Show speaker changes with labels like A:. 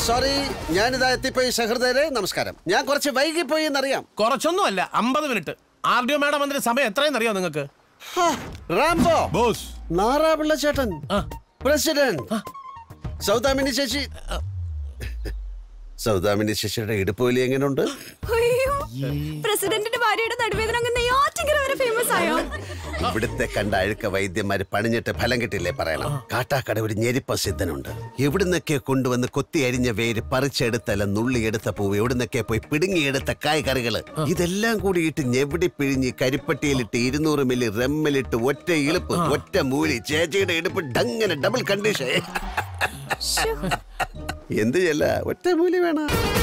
A: Sorry ഞാനിതാ എത്തിപ്പോയി സഹൃദയരെ നമസ്കാരം ഞാൻ കുറച്ച് വൈകിപ്പോയി എന്നറിയാം
B: കുറച്ചൊന്നും അല്ല അമ്പത് minute R D O madam വന്നിട്ട് സമയം എത്രയെന്ന് അറിയോ നിങ്ങൾക്ക്
A: ഹാ, റാംബോ
B: ബോസ്
A: നാറാപിള്ള ചേട്ടൻ
B: ആ.
A: പ്രസിഡന്റ് സൗദാമിനി ചേച്ചി സൗദാമിനി ചേച്ചിയുടെ ഇടുപ്പോലി എങ്ങനെയുണ്ട്
C: അയ്യോ പ്രസിഡന്റിന്റെ ഭാര്യയുടെ നടുവേദന അങ്ങ് നെയ്യാറ്റിങ്കര വരെ ഫേമസ് ആയോ
A: ഇവിടുത്തെ കണ്ട അഴുക്ക വൈദ്യന്മാര് പണിഞ്ഞിട്ട് ഫലം കിട്ടില്ലേ പറയണം കാട്ടാക്കട ഒരു ഞെരിപ്പ സിദ്ധനുണ്ട് എവിടുന്നൊക്കെ കൊണ്ടുവന്ന് കൊത്തി അരിഞ്ഞ വേര് പറിച്ചെടുത്തല്ല നുള്ളിയെടുത്ത പൂവ് എവിടുന്നൊക്കെ പോയി പിടുങ്ങിയെടുത്ത കായ്കറികള് ഇതെല്ലാം കൂടി ഇട്ട് ഞെവിടി പിഴിഞ്ഞ് കരിപ്പട്ടിയിലിട്ട് ഇരുന്നൂറ് മില്ലി റെമ്മലിട്ട് ഒറ്റ ഇളുപ്പ് ഒറ്റ മൂലി ചേച്ചിയുടെ ഇടുപ്പ് ഡങ്ങനെ ഡബിൾ കണ്ടീഷൻ എന്ത് ചെയ്യല്ല ഒറ്റ മൂലി വേണം